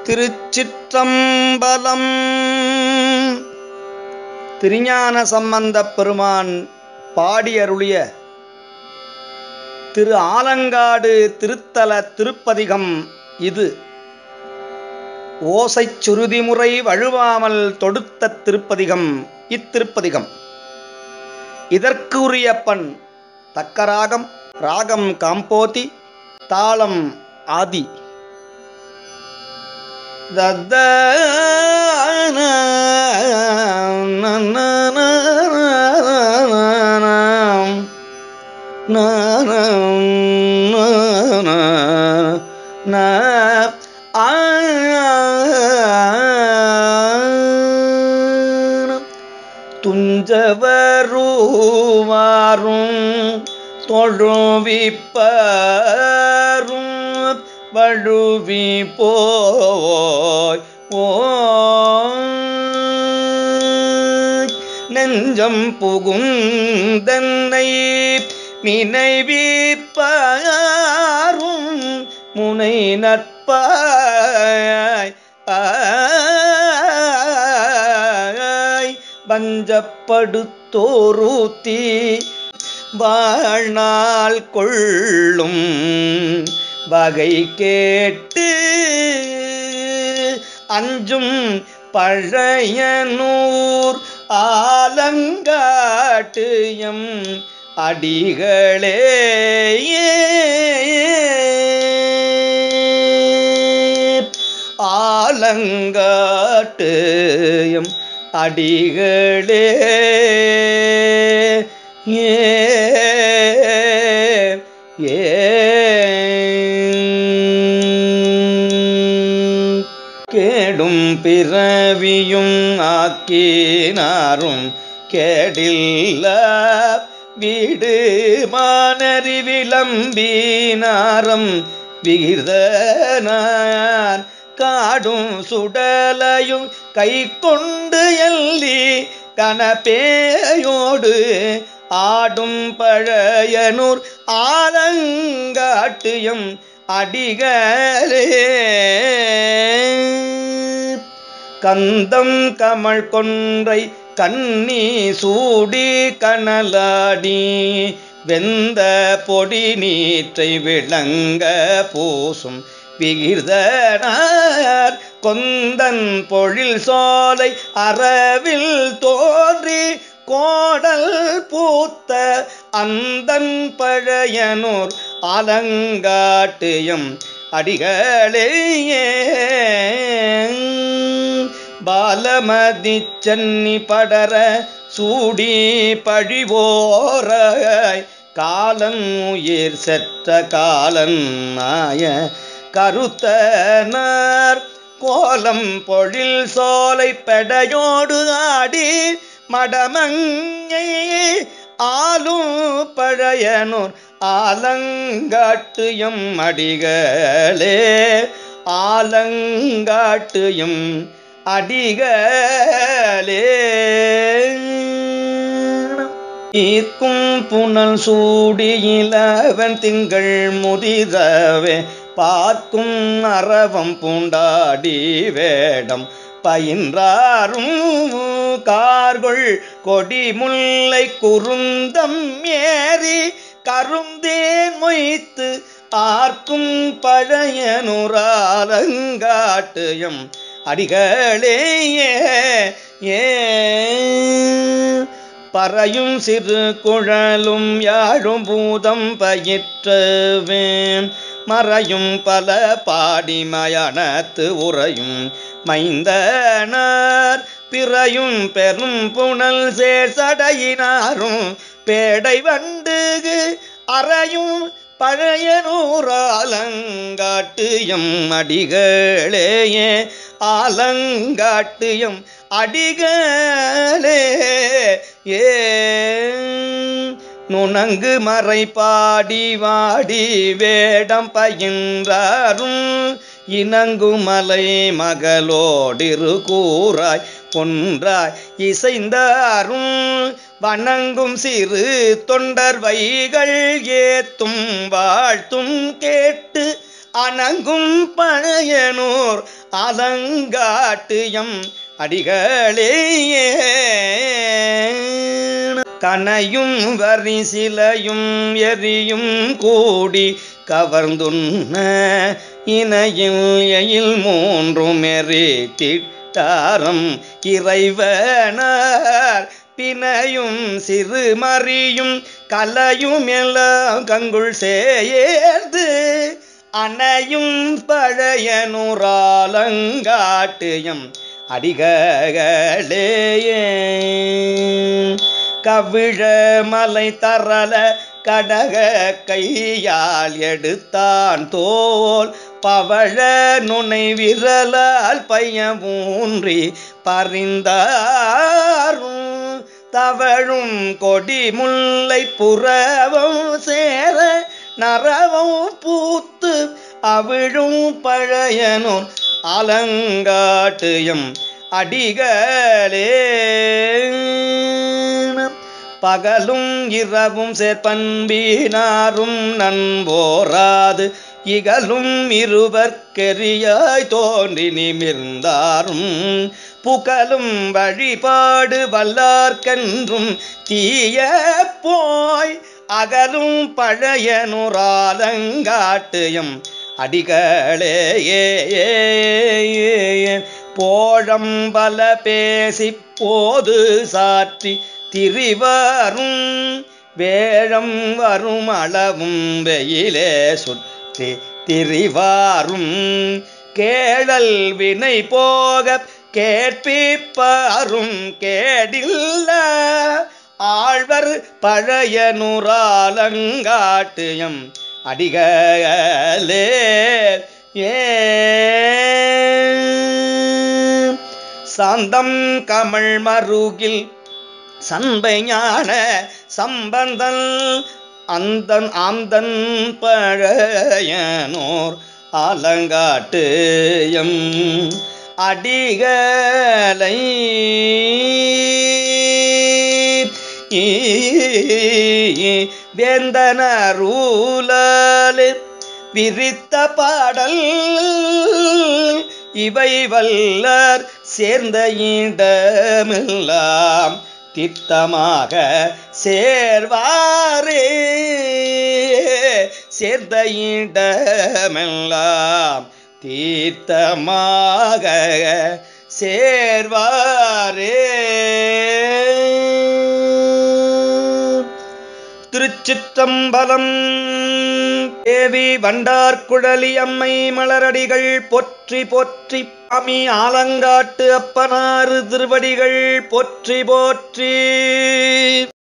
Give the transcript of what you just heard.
திருச்சிற்றம்பலம் திருஞான சம்பந்தப் பெருமான் பாடியருளிய திரு ஆலங்காடு திருத்தல திருப்பதிகம் இது ஓசைச் சுருதிமுறை வழுவாமல் தொடுத்த திருப்பதிகம் இத்திருப்பதிகம் இதற்கு உரிய பண் தக்க ராகம் ராகம் காம்போதி தாளம் ஆதி தத்த துஞ்சவருவாரும் தொழுவிப்பரும் வழுவி போய் ஓய் நெஞ்சம் புகுந்தன்னை நினைவிப்பாரும் முனை நட்பாய் ஆய் வஞ்சப்படுத்தோருத்தி வாழ்நாள் கொள்ளும் வகை கேட்டு அஞ்சும் பழையனூர் ஆலங்காட்டுயம் அடிகளே ஆலங்காட்டுயம் அடிகளே ஏ ஏ கேடும் பிறவியும் ஆக்கினாரும் கேடில்ல வீடு மானறி விளம்பினாரம் விகிர்தனார் காடும் சுடலையும் கை கொண்டு எல்லி கணப்பேயோடு ஆடும் பழையனூர் ஆலங்காட்டுயம் அடிகளே கந்தம் கமழ் கொன்றை கண்ணி சூடி கனலாடி வெந்த பொடி நீற்றை விளங்க பூசும் விகிர்தனார் கொந்தன் பொழில் சோலை அறவில் தோன்றி கோடல் பூத்த அந்தன் பழையனூர் அலங்காட்டுயம் அடிகளேயே பாலமதி சன்னி படர சூடி பழிவோராய் காலன் உயிர் செற்ற காலன் நாய கருத்தனார் கோலம் பொழில் சோலை பெடையோடு ஆடி மடமங்கை ஆளும் பழையனூர் ஆலங்காட்டுயம் அடிகளே ஆலங்காட்டுயம் அடிகளே ஈர்க்கும் புனல் சூடியிலவன் திங்கள் முதிரவே பார்க்கும் அறவம் பூண்டாடி வேடம் பயின்றாரும் கார்கொள் கொடி முல்லை குருந்தம் ஏறி கருந்தேன் மொய்த்து ஆர்க்கும் பழையனுராலங்காட்டுயம் அடிகளேயே ஏ பறையும் சிறு குழலும் யாழும் பூதம் பயிற்றவேன் மறையும் பல பாடி மயானத்து உறையும் மைந்தனார் பிறையும் பெரும் புனல் சேர் சடையினாரும் பேடை வண்டுகு அறையும் பழையனூர் ஆலங்காட்டுயம் அடிகளேயே ஆலங்காட்டுயம் அடிகளே ஏ நுணங்கு மறை பாடி வாடி வேடம் பயின்றாரும் இனங்குமலை மகளோடிரு கூறாய் ஒன்றாய் இசைந்தாரும் வணங்கும் சிறு தொண்டர் வைகள் ஏத்தும் வாழ்த்தும் கேட்டு அணங்கும் பழையனூர் அலங்காட்டியம் அடிகளேயே கனையும் வரிசிலையும் எரியும் கூடி கவர்ந்துண்ண இணையில் எயில் மூன்றும் எரித்திட்டாரம் இறைவனார் பிணையும் சிறுமறியும் கலையும் எல்லாம் கங்குள் சேர்ந்து அணையும் பழைய நூறாலங்காட்டியம் அடிகளேயே கவிழ மலை தரல கடக கையால் எடுத்தான் தோல் பவழ நுனை விரலால் பையமூன்றி பறிந்தாரும் தவழும் கொடி முல்லை புறவும் சேர நரவும் பூத்து அவிழும் பழையனோர் அலங்காட்டுயம் அடிகளே பகலும் இரவும் சேர்பண்பீனாரும் நண்போராது இகலும் இருவர்க்கெரியாய் தோன்றி நிமிர்ந்தாரும் புகழும் வழிபாடு வல்லார்க்கென்றும் தீய போய் அகலும் பழைய நூறாலங்காட்டுயம் அடிகளே போழம் பல பேசி போது சாற்றி திரிவரும் வேழம் வரும் அளவும் வெயிலே சுற்றி திரிவாரும் கேழல் வினை போக கேட்பிப்பாரும் கேடில்ல ஆழ்வர் பழைய நூறாலங்காட்டுயம் அடிகளே ஏ சாந்தம் கமல் மருகில் சண்பை ஞான சம்பந்தன் அந்தன் ஆந்தன் பழையனோர் ஆலங்காட்டு எம் அடிகளை வேந்தனரூலாலே விரித்த பாடல் இவை வல்லர் சேர்ந்த இடமெல்லாம் திட்டமாக சேர்வாரே சேர்ந்த இடமெல்லாம் தீர்த்தமாக சேர்வாரே திருச்சிற்றம்பலம் தேவி வண்டார்குழலி அம்மை மலரடிகள் பொற்றி பொற்றி அமி ஆலங்காட்டு அப்பனாறு திருவடிகள் பொற்றி போற்றி